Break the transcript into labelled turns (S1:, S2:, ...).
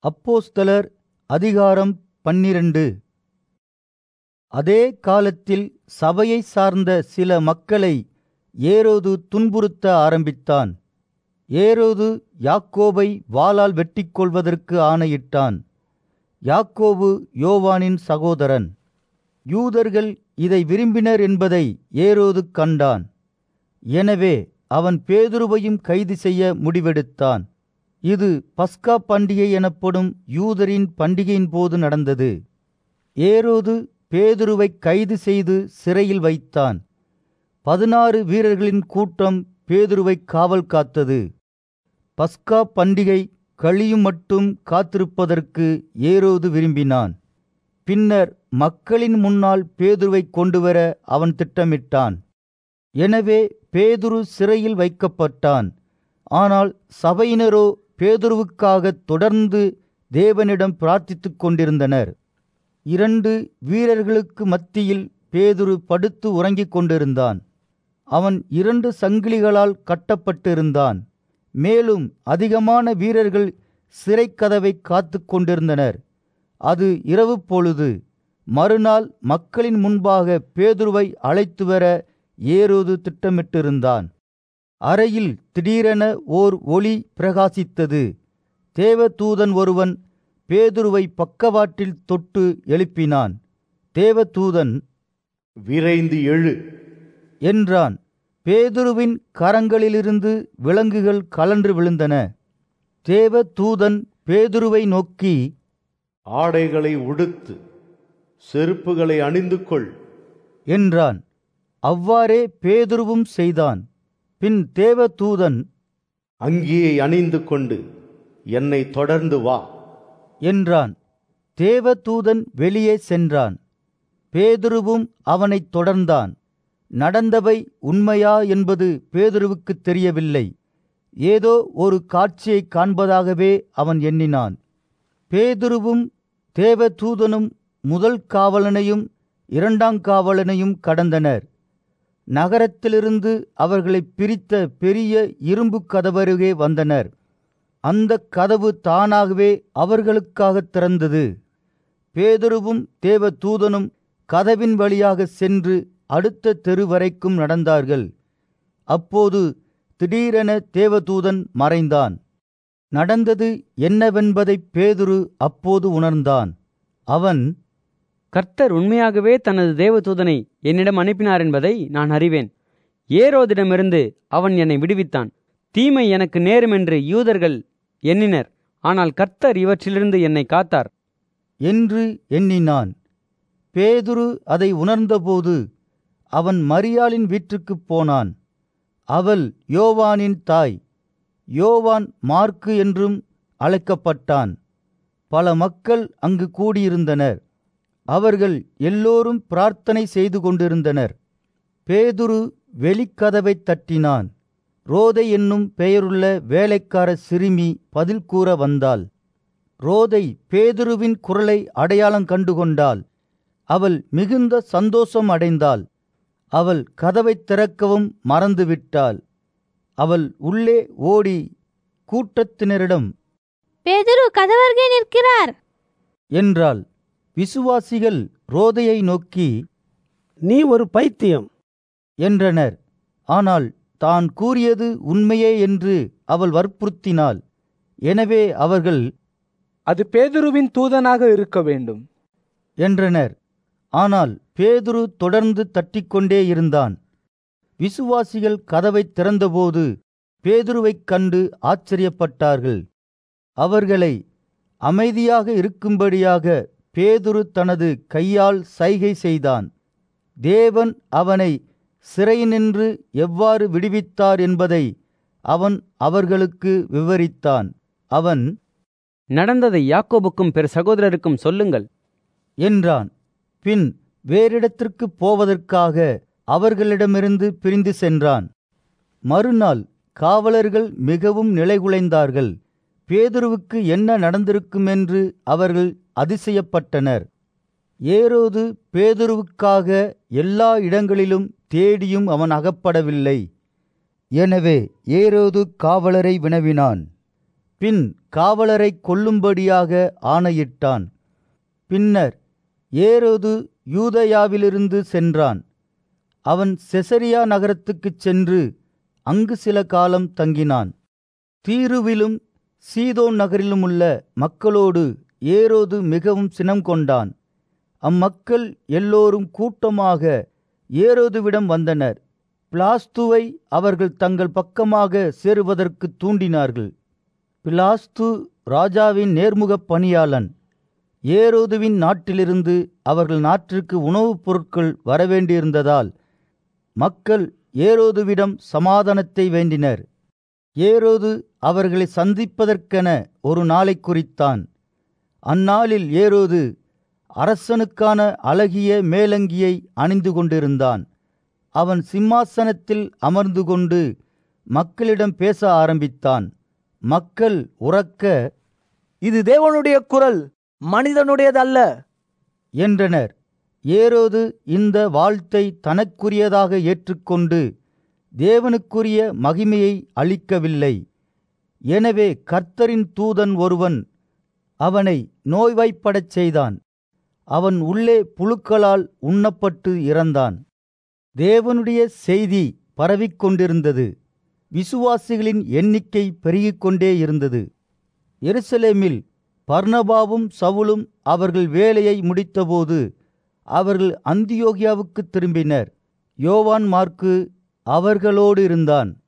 S1: அப்போஸ்தலர் அதிகாரம் பன்னிரண்டு அதே காலத்தில் சபையை சார்ந்த சில மக்களை ஏரோது துன்புறுத்த ஆரம்பித்தான் ஏரோது யாக்கோபை வாளால் வெட்டிக் கொள்வதற்கு ஆணையிட்டான் யாக்கோபு யோவானின் சகோதரன் யூதர்கள் இதை விரும்பினர் என்பதை ஏரோது கண்டான் எனவே அவன் பேதுருவையும் கைது செய்ய முடிவெடுத்தான் இது பஸ்கா பண்டிகை எனப்படும் யூதரின் பண்டிகையின் போது நடந்தது ஏரோது பேதுருவை கைது செய்து சிறையில் வைத்தான் பதினாறு வீரர்களின் கூட்டம் பேதுருவை காவல் காத்தது பஸ்கா பண்டிகை கழியும் மட்டும் காத்திருப்பதற்கு ஏரோது விரும்பினான் பின்னர் மக்களின் முன்னால் பேதுருவை கொண்டுவர அவன் திட்டமிட்டான் எனவே பேதுரு சிறையில் வைக்கப்பட்டான் ஆனால் சபையினரோ பேதுருவுக்காக தொடர்ந்து தேவனிடம் பிரார்த்தித்துக் கொண்டிருந்தனர் இரண்டு வீரர்களுக்கு மத்தியில் பேதுரு படுத்து உறங்கிக் கொண்டிருந்தான் அவன் இரண்டு சங்கிலிகளால் கட்டப்பட்டிருந்தான் மேலும் அதிகமான வீரர்கள் சிறைக்கதவை காத்து கொண்டிருந்தனர் அது இரவு பொழுது மறுநாள் மக்களின் முன்பாக பேதுருவை அழைத்து வர ஏரோது திட்டமிட்டிருந்தான் அறையில் திடீரென ஓர் ஒளி பிரகாசித்தது தேவதூதன் ஒருவன் பேதுருவை பக்கவாட்டில் தொட்டு எழுப்பினான் தேவதூதன்
S2: விரைந்து எழு
S1: என்றான் பேதுருவின் கரங்களிலிருந்து விலங்குகள் கலன்று விழுந்தன தேவதூதன் பேதுருவை நோக்கி
S2: ஆடைகளை உடுத்து செருப்புகளை அணிந்து கொள்
S1: என்றான் அவ்வாறே பேதுருவும் செய்தான் பின் தேவதூதன்
S2: அங்கியை அணிந்து கொண்டு என்னை தொடர்ந்து வா
S1: என்றான் தேவதூதன் வெளியே சென்றான் பேதுருவும் அவனைத் தொடர்ந்தான் நடந்தவை உண்மையா என்பது பேதுருவுக்குத் தெரியவில்லை ஏதோ ஒரு காட்சியை காண்பதாகவே அவன் எண்ணினான் பேதுருவும் தேவதூதனும் முதல் காவலனையும் இரண்டாம் காவலனையும் கடந்தனர் நகரத்திலிருந்து அவர்களை பிரித்த பெரிய இரும்பு கதவருகே வந்தனர் அந்த கதவு தானாகவே அவர்களுக்காக திறந்தது பேதுருவும் தேவதூதனும் கதவின் வழியாக சென்று அடுத்த தெரு வரைக்கும் நடந்தார்கள் அப்போது திடீரென தேவதூதன் மறைந்தான் நடந்தது என்னவென்பதை பேதுரு அப்போது உணர்ந்தான் அவன்
S3: கர்த்தர் உண்மையாகவே தனது தேவதூதனை என்னிடம் அனுப்பினார் என்பதை நான் அறிவேன் ஏரோதிடமிருந்து அவன் என்னை விடுவித்தான் தீமை எனக்கு நேருமென்று யூதர்கள் எண்ணினர் ஆனால் கர்த்தர் இவற்றிலிருந்து என்னை காத்தார்
S1: என்று எண்ணினான் பேதுரு அதை உணர்ந்தபோது அவன் மரியாளின் வீட்டுக்குப் போனான் அவள் யோவானின் தாய் யோவான் மார்க்கு என்றும் அழைக்கப்பட்டான் பல மக்கள் அங்கு கூடியிருந்தனர் அவர்கள் எல்லோரும் பிரார்த்தனை செய்து கொண்டிருந்தனர் பேதுரு வெளிக்கதவைத் தட்டினான் ரோதை என்னும் பெயருள்ள வேலைக்கார சிறுமி பதில் கூற வந்தாள் ரோதை பேதுருவின் குரலை அடையாளம் கண்டுகொண்டாள் அவள் மிகுந்த சந்தோஷம் அடைந்தாள் அவள் கதவைத் திறக்கவும் மறந்துவிட்டாள் அவள் உள்ளே ஓடி கூட்டத்தினரிடம்
S4: பேதுரு கதவருகே நிற்கிறார்
S1: என்றாள் விசுவாசிகள் ரோதையை நோக்கி
S5: நீ ஒரு பைத்தியம்
S1: என்றனர் ஆனால் தான் கூறியது உண்மையே என்று அவள் வற்புறுத்தினாள் எனவே அவர்கள்
S6: அது பேதுருவின் தூதனாக இருக்க வேண்டும்
S1: என்றனர் ஆனால் பேதுரு தொடர்ந்து தட்டிக்கொண்டே இருந்தான் விசுவாசிகள் கதவைத் திறந்தபோது பேதுருவைக் கண்டு ஆச்சரியப்பட்டார்கள் அவர்களை அமைதியாக இருக்கும்படியாக பேதுரு தனது கையால் சைகை செய்தான் தேவன் அவனை சிறையினின்று எவ்வாறு விடுவித்தார் என்பதை அவன் அவர்களுக்கு விவரித்தான் அவன்
S3: நடந்ததை யாக்கோபுக்கும் பிற சகோதரருக்கும் சொல்லுங்கள்
S1: என்றான் பின் வேறிடத்திற்குப் போவதற்காக அவர்களிடமிருந்து பிரிந்து சென்றான் மறுநாள் காவலர்கள் மிகவும் நிலைகுலைந்தார்கள் பேதுருவுக்கு என்ன நடந்திருக்கும் என்று அவர்கள் அதிசயப்பட்டனர் ஏரோது பேதுருவுக்காக எல்லா இடங்களிலும் தேடியும் அவன் அகப்படவில்லை எனவே ஏரோது காவலரை வினவினான் பின் காவலரை கொல்லும்படியாக ஆணையிட்டான் பின்னர் ஏரோது யூதயாவிலிருந்து சென்றான் அவன் செசரியா நகரத்துக்குச் சென்று அங்கு சில காலம் தங்கினான் தீருவிலும் சீதோன் நகரிலுமுள்ள மக்களோடு ஏரோது மிகவும் சினம் கொண்டான் அம்மக்கள் எல்லோரும் கூட்டமாக ஏரோதுவிடம் வந்தனர் பிளாஸ்துவை அவர்கள் தங்கள் பக்கமாக சேருவதற்கு தூண்டினார்கள் பிலாஸ்து ராஜாவின் நேர்முகப் பணியாளன் ஏரோதுவின் நாட்டிலிருந்து அவர்கள் நாட்டிற்கு உணவுப் பொருட்கள் வரவேண்டியிருந்ததால் மக்கள் ஏரோதுவிடம் சமாதானத்தை வேண்டினர் ஏரோது அவர்களை சந்திப்பதற்கென ஒரு நாளை குறித்தான் அந்நாளில் ஏரோது அரசனுக்கான அழகிய மேலங்கியை அணிந்து கொண்டிருந்தான் அவன் சிம்மாசனத்தில் அமர்ந்து கொண்டு மக்களிடம் பேச ஆரம்பித்தான் மக்கள் உறக்க
S7: இது தேவனுடைய குரல் மனிதனுடையதல்ல
S1: என்றனர் ஏரோது இந்த வாழ்த்தை தனக்குரியதாக ஏற்றுக்கொண்டு தேவனுக்குரிய மகிமையை அளிக்கவில்லை எனவே கர்த்தரின் தூதன் ஒருவன் அவனை நோய்வாய்ப்படச் செய்தான் அவன் உள்ளே புழுக்களால் உண்ணப்பட்டு இறந்தான் தேவனுடைய செய்தி பரவிக்கொண்டிருந்தது விசுவாசிகளின் எண்ணிக்கை பெருகிக் கொண்டே இருந்தது எருசலேமில் பர்னபாவும் சவுலும் அவர்கள் வேலையை முடித்தபோது அவர்கள் அந்தியோகியாவுக்கு திரும்பினர் யோவான் மார்க்கு அவர்களோடு இருந்தான்